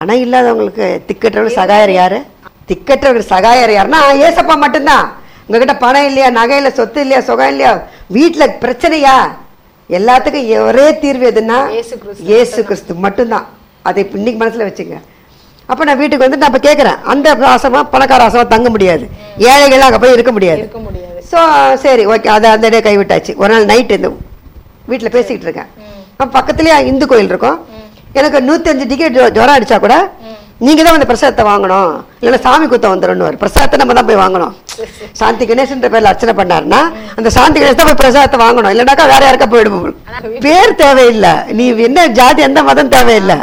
பணம் இல்லாதவங்களுக்கு திக்கற்றவர்கள் சகாயர் யாரு திக்கற்றவர்கள் சகாயர் யாருன்னா ஏசப்பா மட்டும்தான் உங்ககிட்ட பணம் இல்லையா நகை இல்ல சொத்து இல்லையா சுகம் இல்லையா வீட்டுல பிரச்சனையா எல்லாத்துக்கும் ஒரே தீர்வு எதுன்னா இயேசு கிறிஸ்து இயேசு கிறிஸ்து மட்டும்தான் அதை இப்ப இன்னைக்கு மனசுல வச்சுங்க அப்ப நான் வீட்டுக்கு வந்து நான் இப்ப கேட்கறேன் அந்த ஆசமா பணக்கார ஆசமா தங்க முடியாது ஏழைகள் அங்க போய் இருக்க முடியாது இருக்க முடியாது ஸோ சரி ஓகே அதை அந்த இடையே கைவிட்டாச்சு ஒரு நாள் நைட் இந்த வீட்டில் பேசிக்கிட்டு இருக்கேன் அப்ப பக்கத்துலயே இந்து கோயில் இருக்கும் எனக்கு நூத்தி அஞ்சு டிக்கெட் ஜுரம் அடிச்சா கூட நீங்க தான் அந்த பிரசாதத்தை வாங்கணும் இல்லைன்னா சாமி குத்தம் வந்துடும் பிரசாதத்தை நம்ம தான் போய் வாங்கணும் சாந்தி கணேசன்ற பேர்ல அர்ச்சனை பண்ணாருன்னா அந்த சாந்தி கணேசன் தான் போய் பிரசாதத்தை வாங்கணும் இல்லைனாக்கா வேற யாருக்கா போயிடுவோம் பேர் தேவையில்லை நீ என்ன ஜாதி எந்த மதம் தேவையில்லை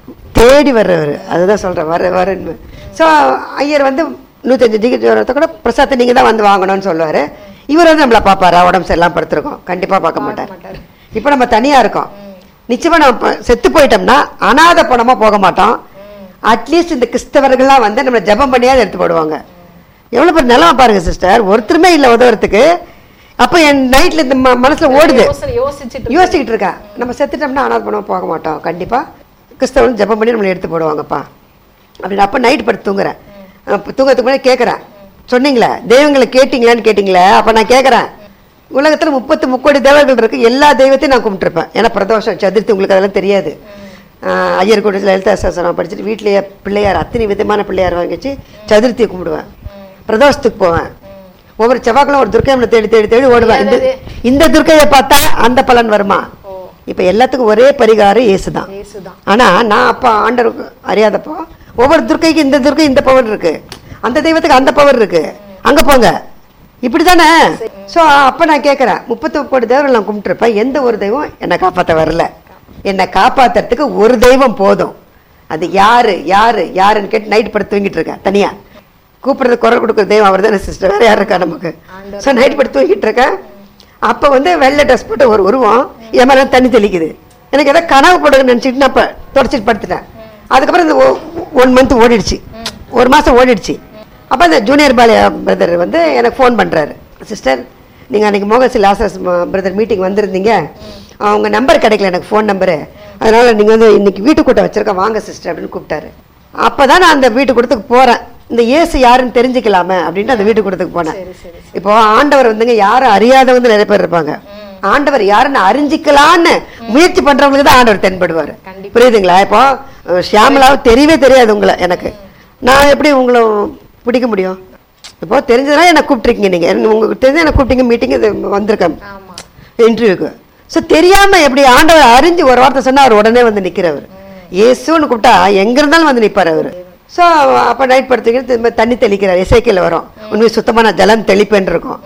தேடி வர்றவர் அதுதான் சொல்றேன் வர வரன்னு ஸோ ஐயர் வந்து நூத்தஞ்சு டிக்கெட் ஜுரத்தை கூட பிரசாதத்தை நீங்க தான் வந்து வாங்கணும்னு சொல்லுவாரு இவர் வந்து நம்மளை பார்ப்பாரா உடம்பு சரியில்லாம படுத்திருக்கோம் கண்டிப்பா பார்க்க மாட்டார் மாட்டாரு. இப்போ நம்ம தனியா இருக்கோம் நிச்சயமா நம்ம இப்ப செத்து போயிட்டோம்னா அனாதை பணமா போக மாட்டோம் அட்லீஸ்ட் இந்த கிறிஸ்தவர்கள்லாம் வந்து நம்ம ஜெபம் பண்ணியாவது எடுத்து போடுவாங்க எவ்வளவு பேர் நிலமா பாருங்க சிஸ்டர் ஒருத்தருமே இல்லை உதவுறதுக்கு அப்போ என் நைட்ல இந்த ம- மனசுல ஓடுது யோசனை யோசிச்சுட்டு யோசிச்சுக்கிட்டு இருக்கா நம்ம செத்துட்டோம்னா அனாதை பணம் போக மாட்டோம் கண்டிப்பா கிறிஸ்தவன் ஜெபம் பண்ணி நம்மளை எடுத்து போடுவாங்கப்பா அப்படின்னு அப்போ நைட் படுத்து தூங்குறேன் அப்ப தூங்கறதுக்கு முன்னாடி கேட்குறேன் சொன்னீங்களே தெய்வங்களை கேட்டீங்களான்னு கேட்டீங்களே அப்போ நான் கேட்குறேன் உலகத்துல முப்பத்து முக்கோடி தேவர்கள் இருக்கு எல்லா தெய்வத்தையும் நான் கும்பிட்டுருப்பேன் ஏன்னா பிரதோஷம் சதுர்த்தி உங்களுக்கு அதெல்லாம் தெரியாது ஆஹ் ஐயர் கூட்டத்தில் லலிதா சாஸ்திரம் படிச்சுட்டு வீட்லயே பிள்ளையார் அத்தனை விதமான பிள்ளையார் வாங்கி வச்சு சதுர்த்தியை கும்பிடுவேன் பிரதோஷத்துக்கு போவேன் ஒவ்வொரு செவ்வாய்க்கிழமை ஒரு துர்க்கையை தேடி தேடி தேடி ஓடுவேன் இந்த இந்த துர்க்கையை பார்த்தா அந்த பலன் வருமா ஓ இப்ப எல்லாத்துக்கும் ஒரே பரிகாரம் இயேசு தான் இயேசுதான் ஆனா நான் அப்பா ஆண்டருக்கு அறியாதப்போ ஒவ்வொரு துர்க்கைக்கு இந்த துர்க்கை இந்த பவர் இருக்கு அந்த தெய்வத்துக்கு அந்த பவர் இருக்கு அங்க போங்க இப்படிதானே சோ அப்ப நான் கேட்கறேன் முப்பத்தி முப்பது தேவர்கள் நான் கும்பிட்டுருப்பேன் எந்த ஒரு தெய்வம் என்னை காப்பாத்த வரல என்னை காப்பாத்துறதுக்கு ஒரு தெய்வம் போதும் அது யாரு யாரு யாருன்னு கேட்டு நைட் படுத்து தூங்கிட்டு இருக்கேன் தனியா கூப்பிடுறது குரல் கொடுக்குற தெய்வம் அவர் தானே சிஸ்டர் வேற யார் இருக்கா நமக்கு ஸோ நைட் படுத்து தூங்கிட்டு இருக்கேன் அப்ப வந்து வெள்ளை ட்ரெஸ் போட்டு ஒரு உருவம் என் மேல தண்ணி தெளிக்குது எனக்கு ஏதோ கனவு போடுன்னு நினைச்சிட்டு நான் அப்ப தொடச்சிட்டு படுத்துட்டேன் அதுக்கப்புறம் இந்த ஒன் மந்த் ஓடிடுச்சு ஒரு மாசம் ஓடிடுச்சு அப்ப இந்த ஜூனியர் பாலியா பிரதர் வந்து எனக்கு ஃபோன் பண்றாரு சிஸ்டர் நீங்க அன்னைக்கு மோகசி லாசஸ் பிரதர் மீட்டிங் வந்திருந்தீங்க அவங்க நம்பர் கிடைக்கல எனக்கு ஃபோன் நம்பரு அதனால நீங்க வந்து இன்னைக்கு வீட்டு கூட்டம் வச்சிருக்க வாங்க சிஸ்டர் அப்படின்னு கூப்பிட்டாரு அப்பதான் நான் அந்த வீட்டு கூட்டத்துக்கு போறேன் இந்த இயேசு யாருன்னு தெரிஞ்சுக்கலாமே அப்படின்ட்டு அந்த வீட்டு கூட்டத்துக்கு போனேன் சரி சரி இப்போ ஆண்டவர் வந்துங்க யாரும் அறியாதவங்க நிறைய பேர் இருப்பாங்க ஆண்டவர் யாருன்னு அறிஞ்சிக்கலான்னு முயற்சி பண்றவங்களுக்கு தான் ஆண்டவர் தென்படுவார் கண்டிப்பா. புரியுதுங்களா இப்போ அஹ், ஷியாமலாவை தெரியவே தெரியாது உங்களை எனக்கு நான் எப்படி உங்களை பிடிக்க முடியும் இப்போ தெரிஞ்சதுனா என்ன கூப்பிட்டுருக்கீங்க நீங்க என்ன- உங்களுக்கு தெரிஞ்சு என்ன கூப்பிட்டீங்க மீட்டிங் இது வந்திருக்கேன் ஆமா இன்டர்வியூக்கு ஸோ தெரியாம எப்படி ஆண்டவர் அறிஞ்சு ஒரு வார்த்தை சொன்னா அவர் உடனே வந்து நிக்கிறவர் இயேசுன்னு கூப்பிட்டா எங்க இருந்தாலும் வந்து நிப்பார் அவர் ஸோ அப்ப நைட் படுத்துக்கிட்டு திரும்ப தண்ணி தெளிக்கிறார் இசைக்கையில் வரும் உண்மை சுத்தமான ஜலம் தெளிப்பேன்னு இருக்கும்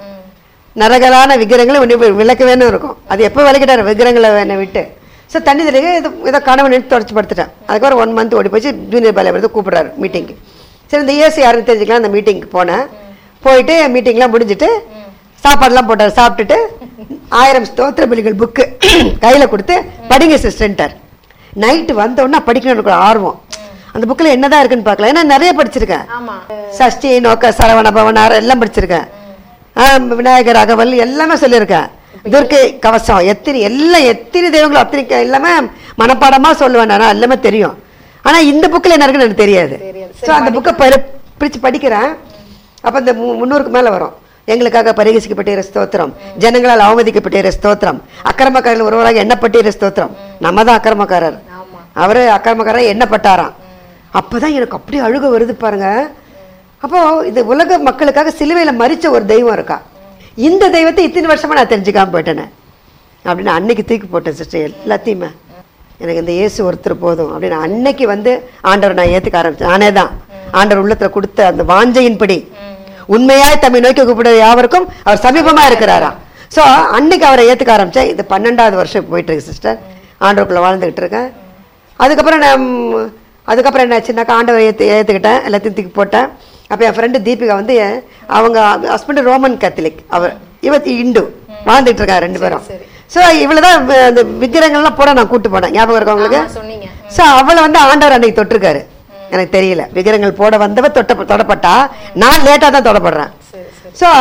நரகலான விக்கிரங்களை உன்னை விளக்கவேன்னு இருக்கும் அது எப்போ விளக்கிட்டாரு விக்கிரங்களை என்னை விட்டு ஸோ தண்ணி தெளிக்க இது ஏதோ கணவன் எடுத்து தொடச்சி படுத்துட்டேன் அதுக்கப்புறம் ஒன் மந்த் ஓடி போச்சு ஜூனியர் பாலியா வந்து கூப்பிடுறாரு மீட்டிங்க்கு சரி இந்த இயேசு யாருன்னு தெரிஞ்சுக்கலாம் அந்த மீட்டிங்க்கு போனேன் போயிட்டு மீட்டிங்லாம் முடிஞ்சிட்டு சாப்பாடுலாம் போட்டார் சாப்பிட்டுட்டு ஆயிரம் ஸ்தோத்திர பலிகள் புக்கு கையில் கொடுத்து படிங்க சிஸ்டன்ட்டார் நைட்டு வந்தோடனே படிக்கணும்னு ஒரு ஆர்வம் அந்த புக்கில் என்னதான் இருக்குன்னு பார்க்கலாம் ஏன்னா நிறைய படிச்சிருக்கேன் ஆமா சஷ்டி நோக்க சரவண பவனார் எல்லாம் படிச்சிருக்கேன் ஆ, விநாயகர் அகவல் எல்லாமே சொல்லியிருக்கேன் துர்க்கை கவசம் எத்தனை எல்லாம் எத்தனை தெய்வங்களும் அத்தனை க- எல்லாமே மனப்பாடமா சொல்லுவேன் நான் எல்லாமே தெரியும் ஆனா இந்த புக்கில் என்ன இருக்குன்னு எனக்கு தெரியாது தெரியாது. ஸோ அந்த புக்கை பிரிச்சு படிக்கிறேன் அப்ப இந்த மு- முந்நூறுக்கு மேல வரும் எங்களுக்காக பரிகசிக்கப்பட்ட ஸ்தோத்திரம் ஜனங்களால் அவமதிக்கப்பட்ட ஸ்தோத்திரம் அக்கிரமக்காரர்கள் ஒருவராக எண்ணப்பட்ட ஸ்தோத்திரம் நம்ம தான் அக்கிரமக்காரர் ஆமா அவரு அக்கிரமக்காரர் எண்ணப்பட்டாராம் அப்பதான் எனக்கு அப்படியே அழுக வருது பாருங்க அப்போ இந்த உலக மக்களுக்காக சிலுவையில மறிச்ச ஒரு தெய்வம் இருக்கா இந்த தெய்வத்தை இத்தனை வருஷமா நான் தெரிஞ்சுக்காம போயிட்டேனே அப்படின்னு அன்னைக்கு தூக்கி போட்டேன் சிஸ்டர் எல்லாத்தையுமே எனக்கு இந்த இயேசு ஒருத்தர் போதும் அப்படின்னு அன்னைக்கு வந்து ஆண்டவர் நான் ஏத்துக்க ஆரம்பிச்சேன் நானே தான் ஆண்டவர் உள்ளத்துல கொடுத்த அந்த வாஞ்சையின்படி உண்மையாய் தம்மை நோக்கி கூப்பிட யாவருக்கும் அவர் சமீபமா இருக்கிறாராம் சோ அன்னைக்கு அவரை ஏத்துக்க ஆரம்பிச்சேன் இது பன்னெண்டாவது வருஷம் போயிட்டு இருக்கு சிஸ்டர் ஆண்டவருக்குள்ள வாழ்ந்துகிட்டு இருக்கேன் அதுக்கப்புறம் நான் அதுக்கப்புறம் என்னாச்சுன்னாக்கா ஆண்டவரை ஏற்று ஏற்றுக்கிட்டேன் எல்லாத்தையும் தூக்கி போட்டேன் அப்போ என் ஃப்ரெண்டு தீபிகா வந்து அவங்க ஹஸ்பண்ட் ரோமன் கத்தலிக் அவர் இவத்தி இந்து வாழ்ந்துட்டு இருக்காங்க ரெண்டு பேரும் சரி. ஸோ இவ்வளோ தான் அந்த விக்கிரங்கள்லாம் போட நான் கூட்டு போனேன் ஞாபகம் இருக்கா உங்களுக்கு ஆமா, சொன்னீங்க ஸோ அவளை வந்து ஆண்டவர் அன்னைக்கு தொட்டிருக்காரு எனக்கு தெரியல விக்கிரங்கள் போட வந்தவ தொட்ட தொடப்பட்டா நான் லேட்டாக தான் தொடப்படுறேன் சரி சரி ஸோ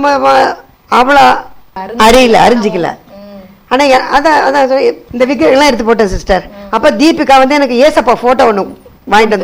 அவளை அறியல அறிஞ்சிக்கல ம் ஆனா எ- அதான் அதான் சொல்லி- இந்த விக்கிரங்கள்லாம் எடுத்து போட்டேன் சிஸ்டர் அப்ப தீபிகா வந்து எனக்கு ஏசப்பா போட்டோ ஒன்று வாங்கிட்டு வந்து